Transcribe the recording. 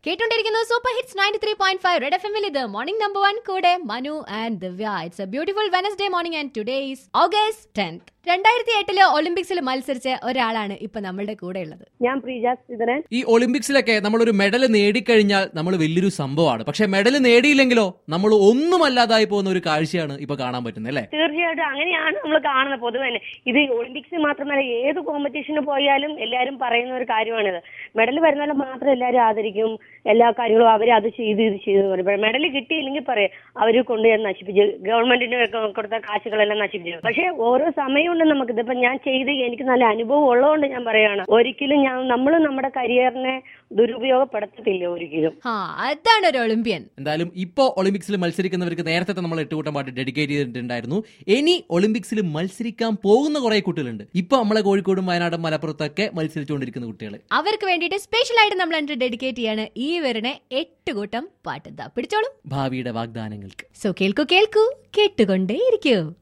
കേട്ടോണ്ടിരിക്കുന്നു super hits ninety three point five Red F എമ്മിൽ ഇത് morning number one കൂടെ Manu and Divya it's a beautiful Wednesday morning and today is August tenth രണ്ടായിരത്തി എട്ടില് ഒളിമ്പിക്സിൽ മത്സരിച്ച ഒരാളാണ് ഇപ്പൊ നമ്മളുടെ കൂടെ ഉള്ളത് ഞാൻ പ്രീജ ശ്രീധരൻ ഈ ഒളിമ്പിക്സിലൊക്കെ നമ്മളൊരു മെഡൽ നേടിക്കഴിഞ്ഞാൽ നമ്മൾ വലിയൊരു സംഭവമാണ് പക്ഷെ മെഡൽ നേടിയില്ലെങ്കിലോ നമ്മൾ ഒന്നുമല്ലാതായി പോകുന്ന ഒരു കാഴ്ചയാണ് ഇപ്പൊ കാണാൻ പറ്റുന്നത് അല്ലേ തീർച്ചയായിട്ടും അങ്ങനെയാണ് നമ്മൾ കാണുന്നത് പൊതുവെ തന്നെ ഇത് ഒളിമ്പിക്സ് മാത്രമല്ല ഏത് കോമ്പറ്റീഷന് പോയാലും എല്ലാവരും പറയുന്ന ഒരു കാര്യമാണിത് മെഡൽ വരുന്നാലും മാത്രം എല്ലാവരും ആദരിക്കും എല്ലാ കാര്യങ്ങളും അവർ അത് ചെയ്ത് ഇത് ചെയ്തു എന്ന് പറയും മെഡൽ കിട്ടിയില്ലെങ്കിൽ പറയും അവർ കൊണ്ടുചെന്ന് നശിപ്പിച്ചു ഗവൺമെന്റിന് കൊടുത്ത കാശുകളെല്ലാം നശിപ്പിച്ചു പക്ഷേ ഓരോ സമയമുണ്ട് നമുക്ക് ഇതിപ്പോ ഞാൻ ചെയ്ത് എനിക്ക് നല്ല അനുഭവം ഉള്ളതുകൊണ്ട് ഞാൻ പറയാണ് ഒരിക്കലും ഞാൻ നമ്മൾ നമ്മുടെ കരിയറിനെ ദുരുപയോഗപ്പെടുത്തത്തില്ല ഒരിക്കലും ആ അതാണ് ഒരു ഒളിമ്പ്യൻ എന്തായാലും ഇപ്പോ ഒളിമ്പിക്സിൽ മത്സരിക്കുന്നവർക്ക് നേരത്തെ നമ്മൾ എട്ടുകൂട്ടം പാട്ട് ഡെഡിക്കേറ്റ് ചെയ്തിട്ടുണ്ടായിരുന്നു ഇനി ഒളിമ്പിക്സിൽ മത്സരിക്കാൻ പോകുന്ന കുറെ കുട്ടികളുണ്ട് ഇപ്പൊ നമ്മളെ കോഴിക്കോടും വയനാടും മലപ്പുറത്തൊക്കെ മത്സരിച്ചുകൊണ്ടിരിക്കുന്ന കുട്ടികൾ അവർക്ക് വേണ്ടിയിട്ട് സ്പെഷ്യൽ ആയിട്ട് നമ്മൾ ഡെഡിക്കേറ്റ് ചെയ്യാണ് ഈ വരുന്ന എട്ട് കൂട്ടം പാട്ട് ദാ പിടിച്ചോളൂ ഭാവിയുടെ വാഗ്ദാനങ്ങൾക്ക് സോ കേൾക്കൂ കേൾക്കൂ കേട്ടുകൊണ്ടേ ഇരിക്കൂ